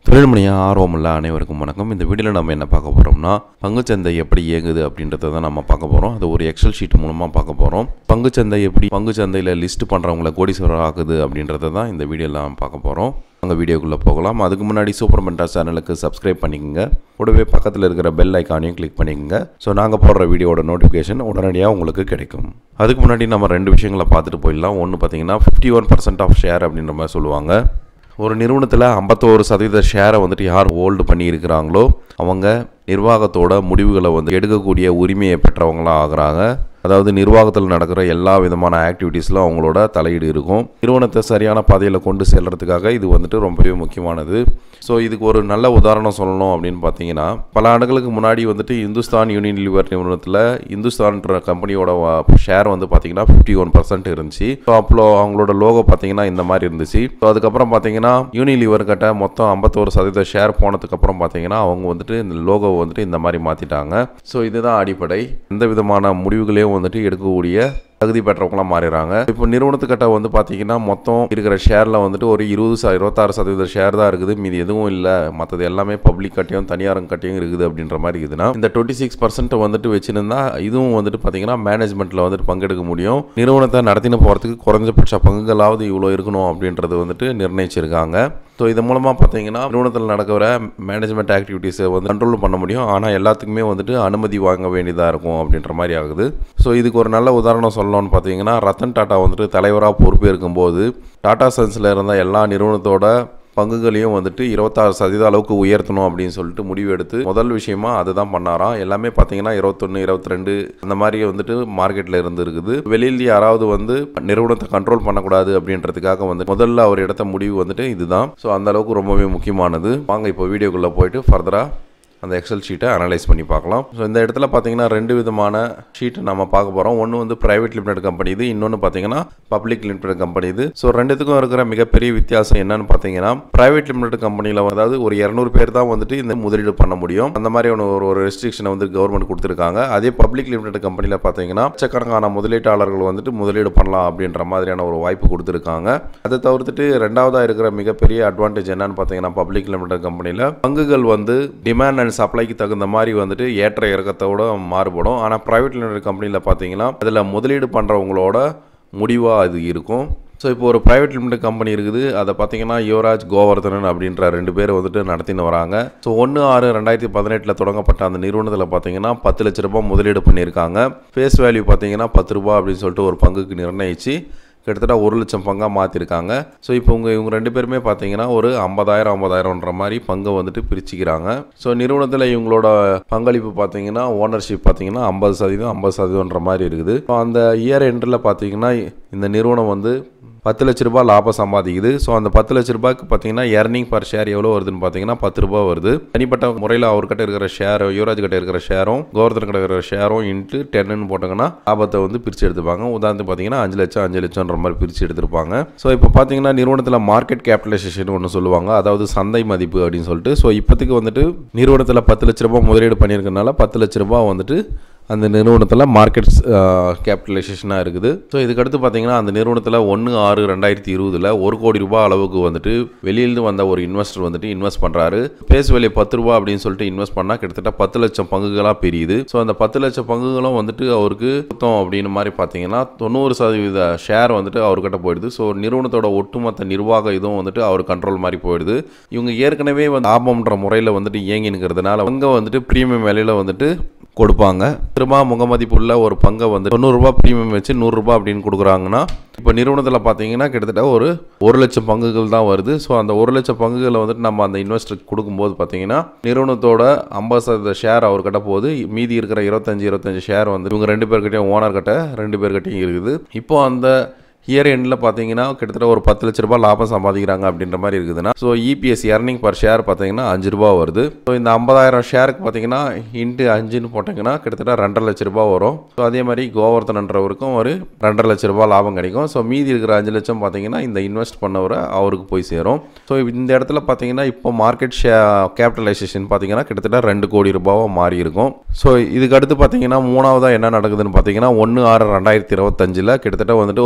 தொழில்முனையாக ஆர்வமுள்ள அனைவருக்கும் வணக்கம் இந்த வீடியோவில் நம்ம என்ன பார்க்க போகிறோம்னா பங்குச்சந்தை எப்படி இயங்குது அப்படின்றத தான் நம்ம பார்க்க போகிறோம் அது ஒரு எக்ஸல் ஷீட் மூலமாக பார்க்க போகிறோம் பங்குச்சந்தை எப்படி பங்குச்சந்தையில் லிஸ்ட் பண்ணுறவங்கள கோடீஸ்வரர் ஆகுது அப்படின்றத தான் இந்த வீடியோவில் நம்ம பார்க்க போகிறோம் அங்கே வீடியோக்குள்ளே போகலாம் அதுக்கு முன்னாடி சூப்பர் மென்டா சேனலுக்கு சப்ஸ்கிரைப் பண்ணிக்கோங்க கூடவே பக்கத்தில் இருக்கிற பெல் ஐக்கானையும் கிளிக் பண்ணிக்கோங்க ஸோ நாங்கள் போடுற வீடியோட நோட்டிஃபிகேஷன் உடனடியாக உங்களுக்கு கிடைக்கும் அதுக்கு முன்னாடி நம்ம ரெண்டு விஷயங்களை பார்த்துட்டு போயிடலாம் ஒன்று பார்த்தீங்கன்னா fifty one percent of share அப்படின்ற மாதிரி சொல்லுவாங்க ஒரு நிறுவனத்தில் ஐம்பத்தோரு சதவீத ஷேரை வந்துட்டு யார் ஹோல்டு பண்ணியிருக்கிறாங்களோ அவங்க நிர்வாகத்தோட முடிவுகளை வந்து எடுக்கக்கூடிய உரிமையை பெற்றவங்களாம் ஆகுறாங்க அதாவது நிர்வாகத்தில் நடக்கிற எல்லா விதமான ஆக்டிவிட்டீஸில் அவங்களோட தலையீடு இருக்கும் நிறுவனத்தை சரியான பாதையில் கொண்டு செல்றதுக்காக இது வந்துட்டு ரொம்பவே முக்கியமானது ஸோ இதுக்கு ஒரு நல்ல உதாரணம் சொல்லணும் அப்படின்னு பார்த்தீங்கன்னா பல ஆண்டுகளுக்கு முன்னாடி வந்துட்டு இந்துஸ்தான் யூனியன் லிவர் நிறுவனத்தில் இந்துஸ்தான்ற கம்பெனியோட ஷேர் வந்து பார்த்தீங்கன்னா ஃபிஃப்டி ஒன் பர்சன்ட் இருந்துச்சு ஸோ அப்போ அவங்களோட லோகோ பார்த்தீங்கன்னா இந்த மாதிரி இருந்துச்சு ஸோ அதுக்கப்புறம் பார்த்தீங்கன்னா யூனியன் லிவர் கிட்ட மொத்தம் ஐம்பத்தோரு சதவீத ஷேர் போனதுக்கப்புறம் பார்த்தீங்கன்னா அவங்க வந்துட்டு இந்த லோகோவை வந்துட்டு இந்த மாதிரி மாற்றிட்டாங்க ஸோ இதுதான் அடிப்படை எந்த விதமான முடிவுகளையும் வந்துட்டு எடுக்கக்கூடிய தகுதி பெற்றவங்களாம் மாறிடுறாங்க இப்போ நிறுவனத்துக்கிட்ட வந்து பார்த்தீங்கன்னா மொத்தம் இருக்கிற ஷேரில் வந்துட்டு ஒரு இருபது ச இருபத்தாறு சதவீத ஷேர் தான் இருக்குது மீதி எதுவும் இல்லை மற்றது எல்லாமே பப்ளிக் கட்டியும் தனியாரும் கட்டியும் இருக்குது அப்படின்ற மாதிரி இருக்குதுன்னா இந்த டுவெண்ட்டி சிக்ஸ் பர்சன்ட் வந்துட்டு வச்சுருந்தா இதுவும் வந்துட்டு பார்த்தீங்கன்னா மேனேஜ்மெண்ட்டில் வந்துட்டு பங்கெடுக்க முடியும் நிறுவனத்தை நடத்தின போகிறதுக்கு குறைஞ்சபட்ச பங்குகளாவது இவ்வளோ இருக்கணும் அப்படின்றது வந்துட்டு நிர்ணயிச்சிருக்காங்க ஸோ இது மூலமாக பார்த்தீங்கன்னா நிறுவனத்தில் நடக்கிற மேனேஜ்மெண்ட் ஆக்டிவிட்டீஸை வந்து கண்ட்ரோல் பண்ண முடியும் ஆனால் எல்லாத்துக்குமே வந்துட்டு அனுமதி வாங்க வேண்டியதாக இருக்கும் அப்படின்ற மாதிரி ஆகுது ஸோ இதுக்கு ஒரு நல்ல உதாரணம் சொல்லணும்னு பார்த்தீங்கன்னா ரத்தன் டாட்டா வந்துட்டு தலைவராக பொறுப்பேற்கும் போது டாடா சன்ஸில் இருந்த எல்லா நிறுவனத்தோட பங்குகளையும் வந்துட்டு இருபத்தாறு சதவீத அளவுக்கு உயர்த்தணும் அப்படின்னு சொல்லிட்டு முடிவு எடுத்து முதல் விஷயமா அதை தான் பண்ணாராம் எல்லாமே பார்த்தீங்கன்னா இருபத்தொன்று இருபத்தி ரெண்டு அந்த மாதிரி வந்துட்டு மார்க்கெட்டில் இருந்து இருக்குது வெளியில் யாராவது வந்து நிறுவனத்தை கண்ட்ரோல் பண்ணக்கூடாது அப்படின்றதுக்காக வந்து முதல்ல அவர் எடுத்த முடிவு வந்துட்டு இதுதான் ஸோ அந்த அளவுக்கு ரொம்பவே முக்கியமானது வாங்க இப்போ வீடியோக்குள்ளே போயிட்டு ஃபர்தராக அந்த எக்ஸல் ஷீட்டை அனலைஸ் பண்ணி பார்க்கலாம் ஸோ இந்த இடத்துல பார்த்தீங்கன்னா ரெண்டு விதமான ஷீட்டை நம்ம பார்க்க போகிறோம் ஒன்று வந்து ப்ரைவேட் லிமிடெட் கம்பெனி இது இன்னொன்று பார்த்தீங்கன்னா பப்ளிக் லிமிடெட் கம்பெனி இது ஸோ ரெண்டுத்துக்கும் இருக்கிற மிகப்பெரிய வித்தியாசம் என்னன்னு பார்த்தீங்கன்னா ப்ரைவேட் லிமிடெட் கம்பெனியில் அதாவது ஒரு இரநூறு பேர் தான் வந்துட்டு இந்த முதலீடு பண்ண முடியும் அந்த மாதிரி ஒன்று ஒரு ஒரு ரெஸ்ட்ரிக்ஷனை வந்து கவர்மெண்ட் கொடுத்துருக்காங்க அதே பப்ளிக் லிமிடெட் கம்பெனியில் பார்த்தீங்கன்னா லட்சக்கணக்கான முதலீட்டாளர்கள் வந்துட்டு முதலீடு பண்ணலாம் அப்படின்ற மாதிரியான ஒரு வாய்ப்பு கொடுத்துருக்காங்க அதை தவிர்த்துட்டு ரெண்டாவதாக இருக்கிற மிகப்பெரிய அட்வான்டேஜ் என்னன்னு பார்த்தீங்கன்னா பப்ளிக் லிமிடெட் கம்பெனியில் பங்குகள் வந்து டிமாண்ட் அண்ட் சப்ளைக்கு தகுந்த மாதிரி வந்துட்டு ஏற்ற இறக்கத்தோட மாறுபடும் ஆனால் ப்ரைவேட் லிமிடெட் கம்பெனியில் பார்த்தீங்கன்னா அதில் முதலீடு பண்ணுறவங்களோட முடிவாக அது இருக்கும் ஸோ இப்போ ஒரு ப்ரைவேட் லிமிடெட் கம்பெனி இருக்குது அதை பார்த்தீங்கன்னா யுவராஜ் கோவர்தனன் அப்படின்ற ரெண்டு பேர் வந்துட்டு நடத்தின்னு வராங்க ஸோ ஒன்று ஆறு ரெண்டாயிரத்தி பதினெட்டில் தொடங்கப்பட்ட அந்த நிறுவனத்தில் பார்த்தீங்கன்னா பத்து லட்ச ரூபாய் முதலீடு பண்ணியிருக்காங்க ஃபேஸ் வேல்யூ பார்த்தீங்கன்னா பத்து ரூபா அப்படின்னு சொல்லிட்டு ஒரு பங்குக்கு நிர்ணயிச்சு கிட்டத்தட்ட ஒரு லட்சம் பங்காக மாற்றிருக்காங்க ஸோ இப்போ இவங்க இவங்க ரெண்டு பேருமே பார்த்தீங்கன்னா ஒரு ஐம்பதாயிரம் ஐம்பதாயிரம்ன்ற மாதிரி பங்கை வந்துட்டு பிரிச்சுக்கிறாங்க ஸோ நிறுவனத்தில் இவங்களோட பங்களிப்பு பார்த்தீங்கன்னா ஓனர்ஷிப் பார்த்தீங்கன்னா ஐம்பது சதவீதம் ஐம்பது சதவீதம்ன்ற மாதிரி இருக்குது ஸோ அந்த இயர் எண்டில் பார்த்தீங்கன்னா இந்த நிறுவனம் வந்து பத்து லட்ச ரூபாய் லாபம் சம்பாதிக்குது ஸோ அந்த பத்து லட்ச ரூபாய்க்கு பார்த்தீங்கன்னா எர்னிங் பர் ஷேர் எவ்வளோ வருதுன்னு பார்த்தீங்கன்னா பத்து ரூபா வருது தனிப்பட்ட முறையில் அவர்கிட்ட இருக்கிற ஷேர் யுவராஜ் கிட்ட இருக்கிற ஷேரும் கோவர்தன் கிட்ட இருக்கிற ஷேரும் இன்ட்டு டென்னு போட்டாங்கன்னா லாபத்தை வந்து பிரித்து எடுத்துப்பாங்க உதாரணத்துக்கு பார்த்தீங்கன்னா அஞ்சு லட்சம் அஞ்சு லட்சம்ன்ற மாதிரி பிரித்து எடுத்திருப்பாங்க ஸோ இப்போ பார்த்தீங்கன்னா நிறுவனத்தில் மார்க்கெட் கேபிட்டலைசேஷன் ஒன்று சொல்லுவாங்க அதாவது சந்தை மதிப்பு அப்படின்னு சொல்லிட்டு ஸோ இப்போதைக்கு வந்துட்டு நிறுவனத்தில் பத்து லட்ச ரூபாய் முதலீடு பண்ணியிருக்கனால பத்து லட்ச ரூபாய் வந்துட்டு அந்த நிறுவனத்தில் மார்க்கெட் கேபிட்டலைசேஷனாக இருக்குது ஸோ இதுக்கடுத்து பார்த்தீங்கன்னா அந்த நிறுவனத்தில் ஒன்று ஆறு ரெண்டாயிரத்தி இருபதில் ஒரு கோடி ரூபாய் அளவுக்கு வந்துட்டு வெளியிலிருந்து வந்த ஒரு இன்வெஸ்டர் வந்துட்டு இன்வெஸ்ட் பண்ணுறாரு பேஸ் வேலையை பத்து ரூபா அப்படின்னு சொல்லிட்டு இன்வெஸ்ட் பண்ணால் கிட்டத்தட்ட பத்து லட்சம் பங்குகளாக பெரியுது ஸோ அந்த பத்து லட்சம் பங்குகளும் வந்துட்டு அவருக்கு சுத்தம் அப்படின்னு மாதிரி பார்த்தீங்கன்னா தொண்ணூறு சதவீத ஷேர் வந்துட்டு அவர்கிட்ட போயிடுது ஸோ நிறுவனத்தோட ஒட்டுமொத்த நிர்வாக இதுவும் வந்துட்டு அவர் கண்ட்ரோல் மாதிரி போயிடுது இவங்க ஏற்கனவே வந்து லாபம்ன்ற முறையில் வந்துட்டு இயங்கினுக்கிறதுனால அவங்க வந்துட்டு ப்ரீமியம் விலையில் வந்துட்டு கொடுப்பாங்க திரும்ப முகமதிப்புள்ள ஒரு பங்கை வந்து தொண்ணூறுரூபா ப்ரீமியம் வச்சு நூறுரூபா அப்படின்னு கொடுக்குறாங்கன்னா இப்போ நிறுவனத்தில் பார்த்தீங்கன்னா கிட்டத்தட்ட ஒரு ஒரு லட்சம் பங்குகள் தான் வருது ஸோ அந்த ஒரு லட்சம் பங்குகளை வந்துட்டு நம்ம அந்த இன்வெஸ்டருக்கு கொடுக்கும்போது பார்த்தீங்கன்னா நிறுவனத்தோட ஐம்பது சதவீத ஷேர் அவர்கிட்ட போகுது மீதி இருக்கிற இருபத்தஞ்சி இருபத்தஞ்சி ஷேர் வந்து இவங்க ரெண்டு பேர்கிட்டையும் ஓனர் கிட்ட ரெண்டு பேர்கிட்டையும் இருக்குது இப்போ அந்த இயர் எண்டில் பார்த்தீங்கன்னா கிட்டத்தட்ட ஒரு பத்து லட்ச ரூபாய் லாபம் சம்பாதிக்கிறாங்க அப்படின்ற மாதிரி இருக்குதுன்னா so EPS earning per share பார்த்தீங்கன்னா அஞ்சு ரூபா வருது ஸோ இந்த ஐம்பதாயிரம் ஷேருக்கு பார்த்தீங்கன்னா இன்ட்டு அஞ்சுன்னு போட்டிங்கன்னா கிட்டத்தட்ட ரெண்டரை லட்ச ரூபாய் வரும் ஸோ அதே மாதிரி கோவர்த்தனன்றவருக்கும் ஒரு ரெண்டரை லட்ச ரூபாய் லாபம் கிடைக்கும் ஸோ மீதி இருக்கிற அஞ்சு லட்சம் பார்த்தீங்கன்னா இந்த இன்வெஸ்ட் பண்ணவரை அவருக்கு போய் சேரும் ஸோ இந்த இடத்துல பார்த்தீங்கன்னா இப்போ மார்க்கெட் ஷே கேபிட்டலைசேஷன் பார்த்தீங்கன்னா கிட்டத்தட்ட ரெண்டு கோடி ரூபாவாக மாறி இருக்கும் ஸோ இதுக்கு அடுத்து பார்த்தீங்கன்னா மூணாவதாக என்ன நடக்குதுன்னு பார்த்தீங்கன்னா ஒன்று ஆறு ரெண்டாயிரத்தி இருபத்தஞ்சில் கிட்டத்தட்ட வந்துட்டு ஒரு நூறு கோடி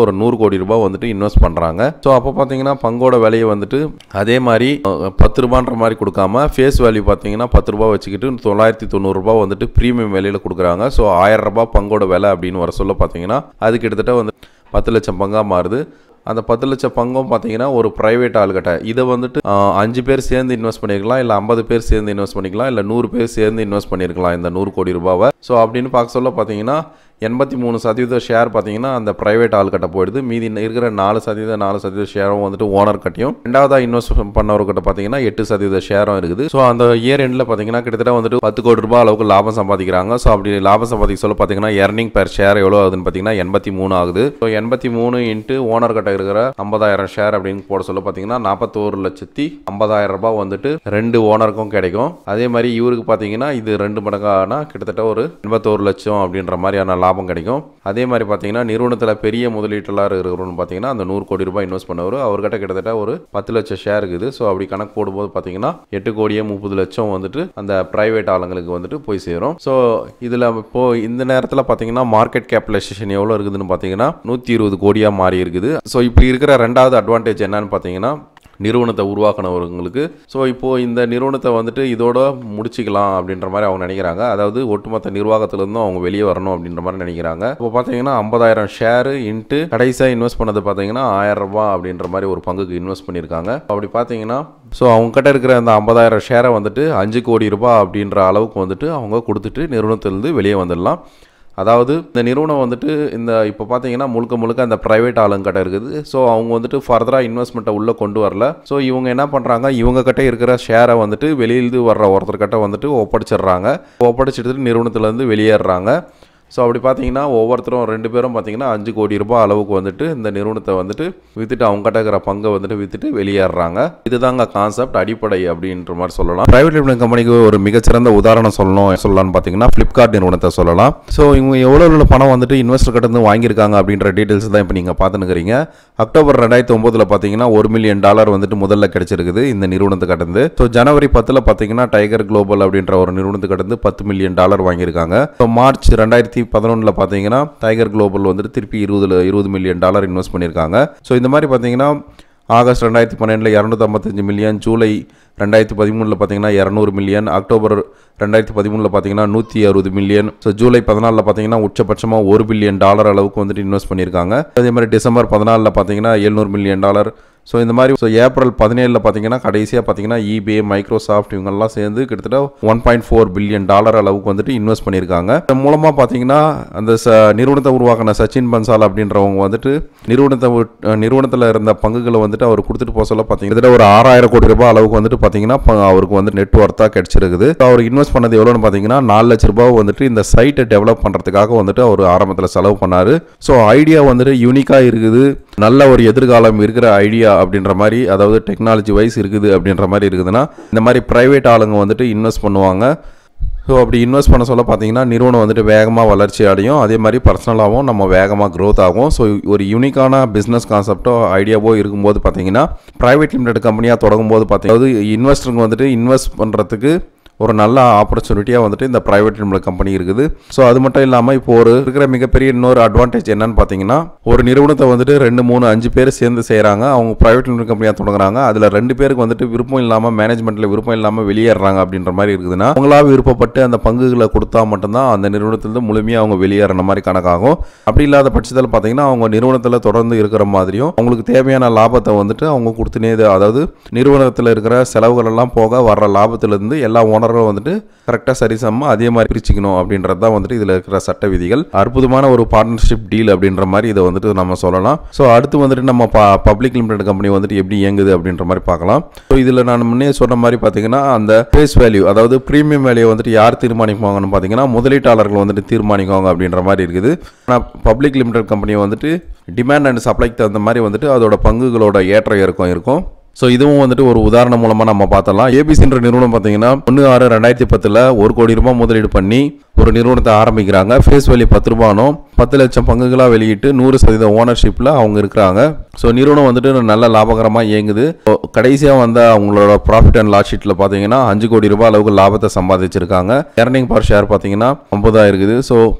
கோடி ரூபாய் வந்துட்டு இன்வெஸ்ட் பண்ணுறாங்க ஸோ அப்போ பார்த்தீங்கன்னா பங்கோட விலையை வந்துட்டு அதே மாதிரி அஹ், பத்து ரூபான்ற மாதிரி கொடுக்காம ஃபேஸ் வேல்யூ பார்த்தீங்கன்னா பத்து ரூபாய் வச்சுக்கிட்டு தொள்ளாயிரத்தி தொண்ணூறுரூபா வந்துட்டு ப்ரீமியம் விலையில் கொடுக்குறாங்க ஸோ ஆயிரம் ரூபாய் பங்கோட விலை அப்படின்னு வர சொல்ல பார்த்தீங்கன்னா அது கிட்டத்தட்ட வந்து பத்து லட்சம் பங்காக மாறுது அந்த பத்து லட்சம் பங்கும் பார்த்தீங்கன்னா ஒரு ப்ரைவேட் ஆளுகிட்ட இதை வந்துட்டு ஆஹ், அஞ்சு பேர் சேர்ந்து இன்வெஸ்ட் பண்ணிருக்கலாம் இல்லை ஐம்பது பேர் சேர்ந்து இன்வெஸ்ட் பண்ணிக்கலாம் இல்லை நூறு பேர் சேர்ந்து இன்வெஸ்ட் பண்ணியிருக்கலாம் இந்த நூறு கோடி ரூபாவை ஸோ அப்படின்னு பார்க்க சொல்ல பார்த்தீங்கன்னா எண்பத்தி மூணு சதவீத ஷேர் பார்த்தீங்கன்னா அந்த ப்ரைவேட் ஆள்கிட்ட போயிடுது மீதி இருக்கிற நாலு சதவீத நாலு சதவீத ஷேரும் வந்துட்டு ஓனர் கட்டியும் ரெண்டாவதாக இன்வெஸ்ட் பண்ணவர்கிட்ட பார்த்தீங்கன்னா எட்டு சதவீத ஷேரும் இருக்குது ஸோ அந்த இயர் எண்டில் பார்த்தீங்கன்னா கிட்டத்தட்ட வந்துட்டு பத்து கோடி ரூபாய் அளவுக்கு லாபம் சம்பாதிக்கிறாங்க ஸோ அப்படி லாபம் சம்பாதிக்க சொல்ல பார்த்தீங்கன்னா எர்னிங் பெர் ஷேர் எவ்வளோ ஆகுதுன்னு பார்த்தீங்கன்னா எண்பத்தி மூணு ஆகுது ஸோ எண்பத்தி மூணு இன்ட்டு ஓனர் கிட்ட இருக்கிற ஐம்பதாயிரம் ஷேர் அப்படின்னு போட சொல்ல பார்த்தீங்கன்னா நாற்பத்தோரு லட்சத்தி ஐம்பதாயிரம் ரூபாய் வந்துட்டு ரெண்டு ஓனருக்கும் கிடைக்கும் அதே மாதிரி இவருக்கு பார்த்தீங்கன்னா இது ரெண்டு மடங்கானா கிட்டத்தட்ட ஒரு எண்பத்தோரு லட்சம் அப்படின்ற மாதிரியான லாபம் கிடைக்கும் அதே மாதிரி பார்த்தீங்கன்னா நிறுவனத்தில் பெரிய முதலீட்டாளர் இருக்கிறவங்க பார்த்தீங்கன்னா அந்த நூறு கோடி ரூபாய் இன்வெஸ்ட் பண்ணவர் அவர்கிட்ட கிட்டத்தட்ட ஒரு பத்து லட்சம் ஷேர் இருக்குது ஸோ அப்படி கணக்கு போடும்போது பார்த்தீங்கன்னா எட்டு கோடியே முப்பது லட்சம் வந்துட்டு அந்த பிரைவேட் ஆளுங்களுக்கு வந்துட்டு போய் சேரும் ஸோ இதில் இப்போ இந்த நேரத்தில் பார்த்தீங்கன்னா மார்க்கெட் கேபிடலைசேஷன் எவ்வளோ இருக்குதுன்னு பார்த்தீங்கன்னா நூற்றி இருபது கோடியாக மாறி இருக்குது ஸோ இப்படி இருக்கிற ரெண்டாவது அட்வான்டேஜ் என்னன்னு பார்த்தீங்கன்னா நிறுவனத்தை உருவாக்கினவங்களுக்கு ஸோ இப்போது இந்த நிறுவனத்தை வந்துட்டு இதோட முடிச்சிக்கலாம் அப்படின்ற மாதிரி அவங்க நினைக்கிறாங்க அதாவது ஒட்டுமொத்த நிர்வாகத்திலேருந்தும் அவங்க வெளியே வரணும் அப்படின்ற மாதிரி நினைக்கிறாங்க இப்போ பார்த்தீங்கன்னா ஐம்பதாயிரம் ஷேரு இன்ட்டு கடைசியாக இன்வெஸ்ட் பண்ணது பார்த்தீங்கன்னா ஆயிரம் ரூபாய் அப்படின்ற மாதிரி ஒரு பங்குக்கு இன்வெஸ்ட் பண்ணியிருக்காங்க அப்படி பார்த்தீங்கன்னா ஸோ அவங்க கிட்ட இருக்கிற அந்த ஐம்பதாயிரம் ஷேரை வந்துட்டு அஞ்சு கோடி ரூபாய் அப்படின்ற அளவுக்கு வந்துட்டு அவங்க கொடுத்துட்டு நிறுவனத்திலேருந்து வெளியே வந்துடலாம் அதாவது இந்த நிறுவனம் வந்துட்டு இந்த இப்போ பார்த்தீங்கன்னா முழுக்க முழுக்க அந்த ப்ரைவேட் ஆளுங்கிட்ட இருக்குது ஸோ அவங்க வந்துட்டு ஃபர்தராக இன்வெஸ்ட்மெண்ட்டை உள்ளே கொண்டு வரல ஸோ இவங்க என்ன பண்ணுறாங்க இவங்க கிட்ட இருக்கிற ஷேரை வந்துட்டு வெளியிலிருந்து வர்ற ஒருத்தர்கிட்ட வந்துட்டு ஒப்படைச்சிடுறாங்க ஒப்படைச்சிட்டு நிறுவனத்துலேருந்து வெளியேறாங்க ஸோ அப்படி பார்த்தீங்கன்னா ஒவ்வொருத்தரும் ரெண்டு பேரும் பார்த்தீங்கன்னா அஞ்சு கோடி ரூபாய் அளவுக்கு வந்துட்டு இந்த நிறுவனத்தை வந்துட்டு வித்துட்டு அவங்க கிட்ட இருக்கிற பங்கை வந்துட்டு வித்துட்டு வெளியேறாங்க இதுதாங்க கான்செப்ட் அடிப்படை அப்படின்ற மாதிரி சொல்லலாம் பிரைவேட் லிமிடெட் கம்பெனிக்கு ஒரு மிகச்சிறந்த உதாரணம் சொல்லணும் சொல்லலாம்னு பார்த்தீங்கன்னா ஃப்ளிப்கார்ட் நிறுவனத்தை சொல்லலாம் ஸோ இவங்க எவ்வளோ எவ்வளோ பணம் வந்துட்டு இன்வெஸ்டர் கிட்ட இருந்து வாங்கியிருக்காங்க அப்படின்ற டீட்டெயில்ஸ் தான் இப்போ நீங்கள் பார்த்துனுக்கிறீங்க அக்டோபர் ரெண்டாயிரத்தி ஒம்போதில் பார்த்தீங்கன்னா ஒரு மில்லியன் டாலர் வந்துட்டு முதல்ல கிடைச்சிருக்குது இந்த நிறுவனத்துக்கு கடந்து ஸோ ஜனவரி பத்தில் பார்த்தீங்கன்னா டைகர் குளோபல் அப்படின்ற ஒரு நிறுவனத்துக்கு கடந்து பத்து மில்லியன் டாலர் வாங்கியிருக்காங்க ஸோ மார்ச் ரெண்டாயிரத்தி பதினொன்றில் பார்த்தீங்கன்னா டைகர் குளோபல் வந்துட்டு திருப்பி இருபதுல இருபது மில்லியன் டாலர் இன்வெஸ்ட் பண்ணியிருக்காங்க ஸோ இந்த மாதிரி பார்த்தீங்கன்னா ஆகஸ்ட் ரெண்டாயிரத்தி பன்னெண்டில் இரநூத்தம்பத்தஞ்சு மில்லியன் ஜூலை ரெண்டாயிரத்தி பதிமூணில் பார்த்தீங்கன்னா இரநூறு மில்லியன் அக்டோபர் ரெண்டாயிரத்தி பதிமூணில் பார்த்தீங்கன்னா நூற்றி அறுபது மில்லியன் ஸோ ஜூலை பதினாலில் பார்த்தீங்கன்னா உச்சபட்சமாக ஒரு பில்லியன் டாலர் அளவுக்கு வந்துட்டு இன்வெஸ்ட் பண்ணியிருக்காங்க அதே மாதிரி டிசம்பர் பதினாலில் பார்த்தீங்கன்னா எழுநூறு மில்லியன் டாலர் ஸோ இந்த மாதிரி ஸோ ஏப்ரல் பதினேழில் பார்த்தீங்கன்னா கடைசியாக பார்த்தீங்கன்னா eBay மைக்ரோசாஃப்ட் இவங்கெல்லாம் சேர்ந்து கிட்டத்தட்ட one point four billion dollar அளவுக்கு வந்துட்டு இன்வெஸ்ட் பண்ணியிருக்காங்க இதன் மூலமாக பார்த்தீங்கன்னா அந்த ச நிறுவனத்தை உருவாக்கின சச்சின் பன்சால் அப்படின்றவங்க வந்துட்டு நிறுவனத்தை விட்- அஹ் நிறுவனத்தில் இருந்த பங்குகளை வந்துட்டு அவர் கொடுத்துட்டு போக சொல்ல பார்த்தீங்கன்னா கிட்டத்தட்ட ஒரு ஆறாயிரம் கோடி ரூபாய் அளவுக்கு வந்துட்டு பார்த்தீங்கன்னா ப- அவருக்கு வந்து நெட் ஒர்த்தாக கிடைச்சிருக்குது அவர் இன்வெஸ்ட் பண்ணது எவ்வளோன்னு பார்த்தீங்கன்னா நாலு லட்ச ரூபாய் வந்துட்டு இந்த சைட்டை டெவலப் பண்ணுறதுக்காக வந்துட்டு அவர் ஆரம்பத்தில் செலவு பண்ணார் ஸோ ஐடியா வந்துட்டு யூனிக்காக இருக்குது நல்ல ஒரு எதிர்காலம் இருக்கிற ஐடியா அப்படின்ற மாதிரி அதாவது டெக்னாலஜி வைஸ் இருக்குது அப்படின்ற மாதிரி இருக்குதுன்னா இந்த மாதிரி ப்ரைவேட் ஆளுங்க வந்துட்டு இன்வெஸ்ட் பண்ணுவாங்க ஸோ அப்படி இன்வெஸ்ட் பண்ண சொல்ல பார்த்தீங்கன்னா நிறுவனம் வந்துட்டு வேகமாக வளர்ச்சி அடையும் அதே மாதிரி பர்சனலாகவும் நம்ம வேகமாக க்ரோத் ஆகும் ஸோ ஒரு யூனிக்கான பிஸ்னஸ் கான்செப்டோ ஐடியாவோ இருக்கும்போது பார்த்தீங்கன்னா ப்ரைவேட் லிமிடெட் கம்பெனியாக தொடங்கும் போது பார்த்தீங்கன்னா அதாவது இன்வெஸ்டருங்க வந்துட்டு இன்வெஸ்ட் பண்ணுறதுக்கு ஒரு நல்ல ஆப்பர்ச்சுனிட்டியாக வந்துட்டு இந்த ப்ரைவேட் லிமிடெட் கம்பெனி இருக்குது ஸோ அது மட்டும் இல்லாமல் இப்போ ஒரு இருக்கிற மிகப்பெரிய இன்னொரு அட்வான்டேஜ் என்னன்னு பார்த்தீங்கன்னா ஒரு நிறுவனத்தை வந்துட்டு ரெண்டு மூணு அஞ்சு பேர் சேர்ந்து செய்கிறாங்க அவங்க ப்ரைவேட் லிமிடெட் கம்பெனியாக தொடங்குறாங்க அதில் ரெண்டு பேருக்கு வந்துட்டு விருப்பம் இல்லாமல் மேனேஜ்மெண்ட்டில் விருப்பம் இல்லாமல் வெளியேறாங்க அப்படின்ற மாதிரி இருக்குதுன்னா அவங்களா விருப்பப்பட்டு அந்த பங்குகளை கொடுத்தா மட்டும்தான் அந்த நிறுவனத்திலிருந்து முழுமையாக அவங்க வெளியேறின மாதிரி கணக்காகும் அப்படி இல்லாத பட்சத்தில் பார்த்தீங்கன்னா அவங்க நிறுவனத்தில் தொடர்ந்து இருக்கிற மாதிரியும் அவங்களுக்கு தேவையான லாபத்தை வந்துட்டு அவங்க கொடுத்துனே இது- அதாவது நிறுவனத்தில் இருக்கிற செலவுகள் எல்லாம் போக வர்ற லாபத்திலிருந்து எல்லா ஓனர்களும் வந்துட்டு கரெக்டாக சரிசமமாக அதே மாதிரி பிரிச்சுக்கணும் அப்படின்றது தான் வந்துட்டு இதில் இருக்கிற சட்ட விதிகள் அற்புதமான ஒரு பார்ட்னர்ஷிப் டீல் அப்படின்ற மாதிரி இதை வந்துட்டு நம்ம சொல்லலாம் ஸோ அடுத்து வந்துட்டு நம்ம பப்ளிக் லிமிடெட் கம்பெனி வந்துட்டு எப்படி இயங்குது அப்படின்ற மாதிரி பார்க்கலாம் ஸோ இதில் நான் முன்னே சொன்ன மாதிரி பார்த்தீங்கன்னா அந்த ஃபேஸ் வேல்யூ அதாவது ப்ரீமியம் வேல்யூ வந்துட்டு யார் தீர்மானிக்குவாங்கன்னு பார்த்தீங்கன்னா முதலீட்டாளர்கள் வந்துட்டு தீர்மானிக்குவாங்க அப்படின்ற மாதிரி இருக்குது ஆனால் பப்ளிக் லிமிடெட் கம்பெனி வந்துட்டு டிமாண்ட் அண்ட் சப்ளைக்கு தகுந்த மாதிரி வந்துட்டு அதோட பங்குகளோட ஏற்ற இறக்கம் இருக்கும் ஸோ இதுவும் வந்துட்டு ஒரு உதாரணம் மூலமாக நம்ம பார்த்தலாம் ஏபிசின்ற நிறுவனம் பார்த்தீங்கன்னா ஒன்று ஆறு ரெண்டாயிரத்தி பத்தில் ஒரு கோடி ரூபாய் முதலீடு பண்ணி ஒரு நிறுவனத்தை ஆரம்பிக்கிறாங்க ஃபேஸ் வேல்யூ பத்து ரூபானும் பத்து லட்சம் பங்குகளாக வெளியிட்டு நூறு சதவீத ஓனர்ஷிப்பில் அவங்க இருக்கிறாங்க ஸோ நிறுவனம் வந்துட்டு நல்ல லாபகரமாக இயங்குது கடைசியாக வந்த அவங்களோட ப்ராஃபிட் அண்ட் லாஸ் ஷீட்டில் பார்த்தீங்கன்னா அஞ்சு கோடி ரூபாய் அளவுக்கு லாபத்தை சம்பாதிச்சிருக்காங்க earning per ஷேர் பார்த்தீங்கன்னா ஐம்பதாக இருக்குது ஸோ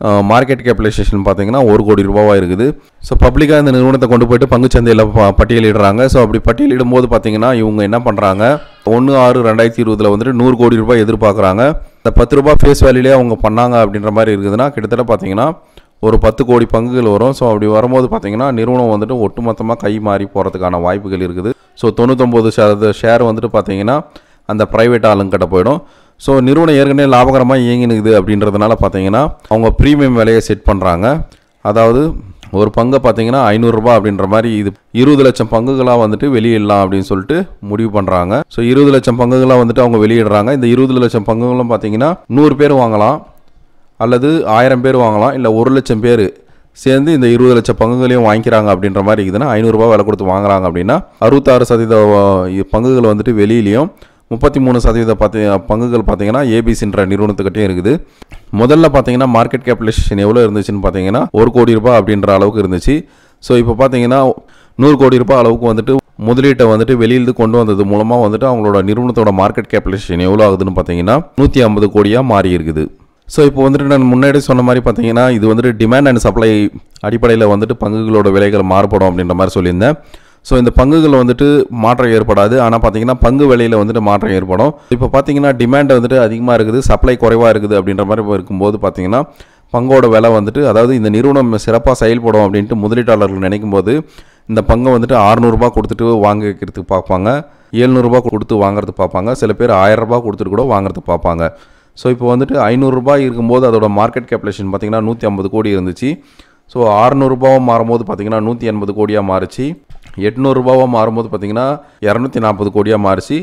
மார்க்கெட் கேபிடலைசேஷன் பார்த்தீங்கன்னா ஒரு கோடி ரூபாவாக இருக்குது ஸோ பப்ளிக்காக இந்த நிறுவனத்தை கொண்டு போயிட்டு பங்குச்சந்தையில் ப- பட்டியலிடுறாங்க ஸோ அப்படி பட்டியலிடும் போது பார்த்தீங்கன்னா இவங்க என்ன பண்ணுறாங்க ஒன்று ஆறு ரெண்டாயிரத்தி இருபதில் வந்துட்டு நூறு கோடி ரூபாய் எதிர்பார்க்குறாங்க இந்த பத்து ரூபாய் ஃபேஸ் வேல்யூலே அவங்க பண்ணாங்க அப்படின்ற மாதிரி இருக்குதுன்னா கிட்டத்தட்ட பார்த்தீங்கன்னா ஒரு பத்து கோடி பங்குகள் வரும் ஸோ அப்படி வரும்போது பார்த்தீங்கன்னா நிறுவனம் வந்துட்டு ஒட்டுமொத்தமாக கை மாறி போகிறதுக்கான வாய்ப்புகள் இருக்குது ஸோ தொண்ணூத்தொம்பது சதவீத ஷேர் வந்துட்டு பார்த்தீங்கன்னா அந்த ப்ரைவேட் ஆளுங்கிட்ட போயிடும் ஸோ நிறுவனம் ஏற்கனவே லாபகரமாக இயங்கினுக்குது அப்படின்றதுனால பார்த்தீங்கன்னா அவங்க ப்ரீமியம் விலையை செட் பண்ணுறாங்க அதாவது ஒரு பங்கை பார்த்தீங்கன்னா ஐநூறுரூபா அப்படின்ற மாதிரி இது இருபது லட்சம் பங்குகளாக வந்துட்டு வெளியிடலாம் அப்படின்னு சொல்லிட்டு முடிவு பண்ணுறாங்க ஸோ இருபது லட்சம் பங்குகளாக வந்துட்டு அவங்க வெளியிடுறாங்க இந்த இருபது லட்சம் பங்குகளும் பார்த்தீங்கன்னா நூறு பேர் வாங்கலாம் அல்லது ஆயிரம் பேர் வாங்கலாம் இல்லை ஒரு லட்சம் பேர் சேர்ந்து இந்த இருபது லட்சம் பங்குகளையும் வாங்கிக்கிறாங்க அப்படின்ற மாதிரி இருக்குதுன்னா ஐநூறுரூபா விலை கொடுத்து வாங்குறாங்க அப்படின்னா அறுபத்தாறு சதவீத அஹ், பங்குகள் வந்துட்டு வெளியிலையும் முப்பத்தி மூணு சதவீத பார்த்தி பங்குகள் பார்த்தீங்கன்னா ஏபிசின்ற நிறுவனத்துக்கிட்டே இருக்குது முதல்ல பார்த்தீங்கன்னா மார்க்கெட் கேபிடலைசேஷன் எவ்வளோ இருந்துச்சுன்னு பார்த்தீங்கன்னா ஒரு கோடி ரூபாய் அப்படின்ற அளவுக்கு இருந்துச்சு ஸோ இப்போ பார்த்தீங்கன்னா நூறு கோடி ரூபாய் அளவுக்கு வந்துட்டு முதலீட்டை வந்துட்டு வெளியிலிருந்து கொண்டு வந்தது மூலமாக வந்துட்டு அவங்களோட நிறுவனத்தோட மார்க்கெட் கேபிடலைசேஷன் எவ்வளோ ஆகுதுன்னு பார்த்தீங்கன்னா நூற்றி ஐம்பது கோடியாக மாறி இருக்குது ஸோ இப்போ வந்துட்டு நான் முன்னாடி சொன்ன மாதிரி பார்த்தீங்கன்னா இது வந்துட்டு டிமாண்ட் அண்ட் சப்ளை அடிப்படையில் வந்துட்டு பங்குகளோட விலைகள் மாறுபடும் அப்படின்ற மாதிரி சொல்லியிருந்தேன் ஸோ இந்த பங்குகள் வந்துட்டு மாற்றம் ஏற்படாது ஆனால் பார்த்தீங்கன்னா பங்கு விலையில் வந்துட்டு மாற்றம் ஏற்படும் இப்போ பார்த்தீங்கன்னா டிமாண்ட் வந்துட்டு அதிகமாக இருக்குது சப்ளை குறைவாக இருக்குது அப்படின்ற மாதிரி இருக்கும்போது பார்த்தீங்கன்னா பங்கோட விலை வந்துட்டு அதாவது இந்த நிறுவனம் சிறப்பாக செயல்படும் அப்படின்ட்டு முதலீட்டாளர்கள் நினைக்கும் போது இந்த பங்கை வந்துட்டு 600 ரூபாய் கொடுத்துட்டு வாங்கிக்கிறதுக்கு பார்ப்பாங்க 700 ரூபாய் கொடுத்து வாங்குறதுக்கு பார்ப்பாங்க சில பேர் 1000 ரூபாய் கொடுத்துட்டு கூட வாங்குறதுக்கு பார்ப்பாங்க ஸோ இப்போ வந்துட்டு ஐநூறுரூபா இருக்கும்போது அதோட மார்க்கெட் கேபிடலேஷன் பார்த்தீங்கன்னா நூற்றி ஐம்பது கோடி இருந்துச்சு ஸோ அறநூறுபாவும் மாறும்போது பார்த்தீங்கன்னா நூற்றி எண்பது கோடியாக மாறுச்சு எட்நூறுபாவாக மாறும்போது பார்த்தீங்கன்னா இரநூத்தி நாற்பது கோடியாக மாறுச்சு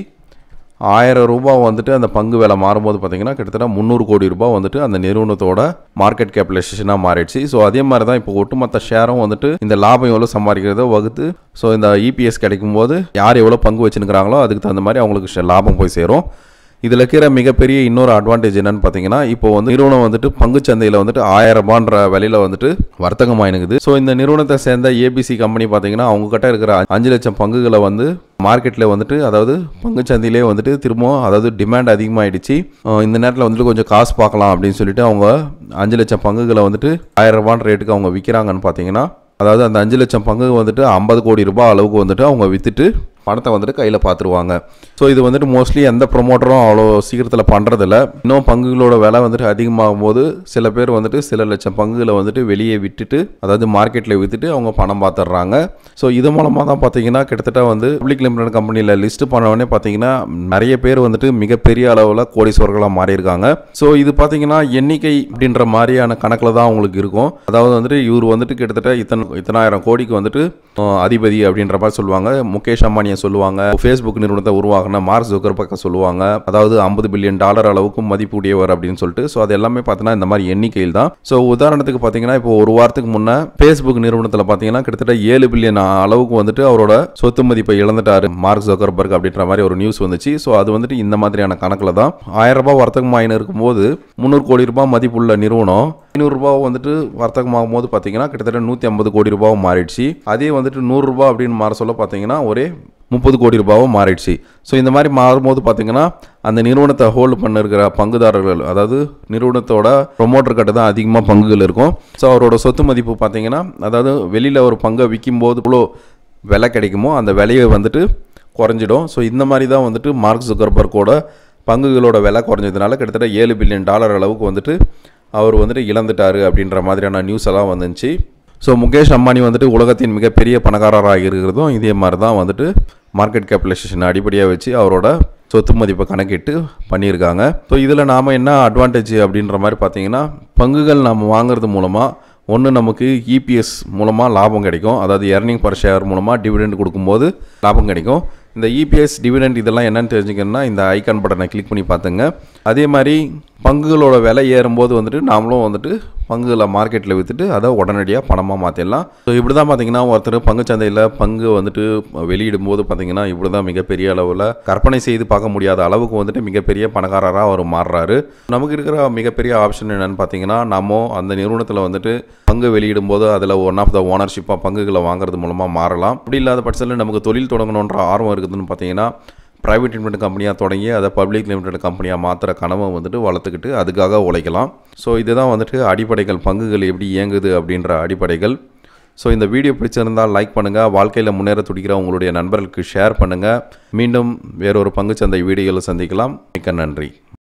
ஆயிரம் ரூபாய் வந்துட்டு அந்த பங்கு விலை மாறும்போது பார்த்தீங்கன்னா கிட்டத்தட்ட முந்நூறு கோடி ரூபாய் வந்துட்டு அந்த நிறுவனத்தோட மார்க்கெட் கேபிடலைசேஷனாக மாறிடுச்சு ஸோ அதே மாதிரி தான் இப்போ ஒட்டுமொத்த ஷேரும் வந்துட்டு இந்த லாபம் எவ்வளோ சம்பாதிக்கிறதோ வகுத்து ஸோ இந்த இபிஎஸ் கிடைக்கும் போது யார் எவ்வளோ பங்கு வச்சுருக்கிறாங்களோ அதுக்கு தகுந்த மாதிரி அவங்களுக்கு ஷே- லாபம் போய் சேரும் இதில் இருக்கிற மிகப்பெரிய இன்னொரு அட்வான்டேஜ் என்னன்னு பார்த்தீங்கன்னா இப்போ வந்து நிறுவனம் வந்துட்டு பங்குச்சந்தையில் வந்துட்டு ஆயிரம் ரூபான்ற விலையில வந்துட்டு வர்த்தகம் ஆயினுக்குது ஸோ இந்த நிறுவனத்தை சேர்ந்த ஏபிசி கம்பெனி பார்த்தீங்கன்னா அவங்க கிட்ட இருக்கிற அஞ்சு லட்சம் பங்குகளை வந்து மார்க்கெட்டில் வந்துட்டு அதாவது பங்குச்சந்தையிலே வந்துட்டு திரும்பவும் அதாவது டிமாண்ட் அதிகமாகிடுச்சு இந்த நேரத்தில் வந்துட்டு கொஞ்சம் காசு பார்க்கலாம் அப்படின்னு சொல்லிட்டு அவங்க அஞ்சு லட்சம் பங்குகளை வந்துட்டு ஆயிரம் ரூபான்ற ரேட்டுக்கு அவங்க விற்கிறாங்கன்னு பார்த்தீங்கன்னா அதாவது அந்த அஞ்சு லட்சம் பங்கு வந்துட்டு ஐம்பது கோடி ரூபாய் அளவுக்கு வந்துட்டு அவங்க விற்றுட்டு பணத்தை வந்துட்டு கையில் பார்த்துருவாங்க ஸோ இது வந்துட்டு மோஸ்ட்லி எந்த ப்ரொமோட்டரும் அவ்வளோ சீக்கிரத்தில் பண்ணுறதில்ல இன்னும் பங்குகளோட விலை வந்துட்டு அதிகமாகும் போது சில பேர் வந்துட்டு சில லட்சம் பங்குகளை வந்துட்டு வெளியே விட்டுட்டு அதாவது மார்க்கெட்டில் விற்றுட்டு அவங்க பணம் பார்த்துடுறாங்க ஸோ இது மூலமாக தான் பார்த்தீங்கன்னா கிட்டத்தட்ட வந்து பப்ளிக் லிமிடெட் கம்பெனியில் லிஸ்ட் பண்ணவொடனே பார்த்தீங்கன்னா நிறைய பேர் வந்துட்டு மிகப்பெரிய அளவில் கோடீஸ்வரர்களாக மாறியிருக்காங்க ஸோ இது பார்த்தீங்கன்னா எண்ணிக்கை அப்படின்ற மாதிரியான கணக்கில் தான் அவங்களுக்கு இருக்கும் அதாவது வந்துட்டு இவர் வந்துட்டு கிட்டத்தட்ட இத்தனை இத்தனாயிரம் கோடிக்கு வந்துட்டு அஹ், அதிபதி அப்படின்ற மாதிரி சொல்லுவாங்க முகேஷ் அம்பானியை சொல்லுவாங்க ஃபேஸ்புக் நிறுவனத்தை உருவாக்குன மார்க் ஜுக்கர்பர்க்கை சொல்லுவாங்க அதாவது ஐம்பது பில்லியன் டாலர் அளவுக்கு மதிப்புடையவர் அப்படின்னு சொல்லிட்டு ஸோ அது எல்லாமே பார்த்தீங்கன்னா இந்த மாதிரி எண்ணிக்கையில் தான் ஸோ உதாரணத்துக்கு பார்த்தீங்கன்னா இப்போ ஒரு வாரத்துக்கு முன்னே ஃபேஸ்புக் நிறுவனத்தில் பார்த்தீங்கன்னா கிட்டத்தட்ட ஏழு பில்லியன் அளவுக்கு வந்துட்டு அவரோட சொத்து மதிப்பை இழந்துட்டாரு மார்க் ஜக்கர்பர்க் அப்படின்ற மாதிரி ஒரு நியூஸ் வந்துச்சு ஸோ அது வந்துட்டு இந்த மாதிரியான கணக்கில் தான் ஆயிரம் ரூபாய் வர்த்தகமாயின்னு இருக்கும்போது முந்நூறு கோடி ரூபாய் மதிப்புள்ள நிறுவனம் ஐநூறுரூபாவை வந்துட்டு வர்த்தகமாகும் போது பார்த்தீங்கன்னா கிட்டத்தட்ட நூற்றி ஐம்பது கோடி ரூபாவும் மாறிடுச்சு அதே வந்துட்டு நூறுரூபா அப்படின்னு மாற சொல்ல பார்த்தீங்கன்னா ஒரே முப்பது கோடி ரூபாவும் மாறிடுச்சு ஸோ இந்த மாதிரி மாறும்போது பார்த்தீங்கன்னா அந்த நிறுவனத்தை ஹோல்டு பண்ண இருக்கிற பங்குதாரர்கள் அதாவது நிறுவனத்தோட ப்ரொமோட்டர் கிட்ட தான் அதிகமாக பங்குகள் இருக்கும் ஸோ அவரோட சொத்து மதிப்பு பார்த்தீங்கன்னா அதாவது வெளியில் ஒரு பங்கை விற்கும் போது இவ்வளோ விலை கிடைக்குமோ அந்த விலையை வந்துட்டு குறைஞ்சிடும் ஸோ இந்த மாதிரி தான் வந்துட்டு மார்க் ஜுக்கர்பர்க்கோட பங்குகளோட விலை குறைஞ்சதுனால கிட்டத்தட்ட ஏழு பில்லியன் டாலர் அளவுக்கு வந்துட்டு அவர் வந்துட்டு இழந்துட்டாரு அப்படின்ற மாதிரியான நியூஸ் எல்லாம் வந்துச்சு ஸோ முகேஷ் அம்பானி வந்துட்டு உலகத்தின் மிகப்பெரிய பணக்காரராக இருக்கிறதும் இதே மாதிரி தான் வந்துட்டு மார்க்கெட் கேபிடலைசேஷன் அடிப்படையாக வச்சு அவரோட சொத்து மதிப்பை கணக்கிட்டு பண்ணியிருக்காங்க ஸோ இதில் நாம் என்ன அட்வான்டேஜ் அப்படின்ற மாதிரி பார்த்தீங்கன்னா பங்குகள் நம்ம வாங்குறது மூலமாக ஒன்று நமக்கு இபிஎஸ் மூலமாக லாபம் கிடைக்கும் அதாவது எர்னிங் பர் ஷேர் மூலமாக டிவிடெண்ட் கொடுக்கும்போது லாபம் கிடைக்கும் இந்த இபிஎஸ் டிவிடெண்ட் இதெல்லாம் என்னன்னு தெரிஞ்சுக்கணும்னா இந்த ஐகான் பட்டனை கிளிக் பண்ணி பார்த்துங்க அதே மாதிரி பங்குகளோட விலை ஏறும்போது வந்துட்டு நாமளும் வந்துட்டு பங்குகளை மார்க்கெட்டில் விற்றுட்டு அதை உடனடியாக பணமாக மாற்றிடலாம் ஸோ இப்படி தான் பார்த்தீங்கன்னா ஒருத்தர் பங்குச்சந்தையில் பங்கு வந்துட்டு வெளியிடும் போது பார்த்தீங்கன்னா இப்படி தான் மிகப்பெரிய அளவில் கற்பனை செய்து பார்க்க முடியாத அளவுக்கு வந்துட்டு மிகப்பெரிய பணக்காரராக அவர் மாறுறாரு நமக்கு இருக்கிற மிகப்பெரிய ஆப்ஷன் என்னன்னு பார்த்தீங்கன்னா நம்ம அந்த நிறுவனத்தில் வந்துட்டு பங்கு வெளியிடும் போது அதில் ஒன் ஆஃப் த ஓனர்ஷிப்பாக பங்குகளை வாங்குறது மூலமாக மாறலாம் அப்படி இல்லாத பட்சத்தில் நமக்கு தொழில் தொடங்கணுன்ற ஆர்வம் இருக்குதுன்னு பார்த்தீங்கன்னா ப்ரைவேட் லிமிடெட் கம்பெனியாக தொடங்கி அதை பப்ளிக் லிமிடெட் கம்பெனியாக மாற்றுற கனவை வந்துட்டு வளர்த்துக்கிட்டு அதுக்காக உழைக்கலாம் ஸோ இதுதான் வந்துட்டு அடிப்படைகள் பங்குகள் எப்படி இயங்குது அப்படின்ற அடிப்படைகள் ஸோ இந்த வீடியோ பிடிச்சிருந்தால் லைக் பண்ணுங்கள் வாழ்க்கையில் முன்னேற துடிக்கிற உங்களுடைய நண்பர்களுக்கு ஷேர் பண்ணுங்கள் மீண்டும் வேறொரு பங்குச்சந்தை வீடியோவில் சந்திக்கலாம் மிக்க நன்றி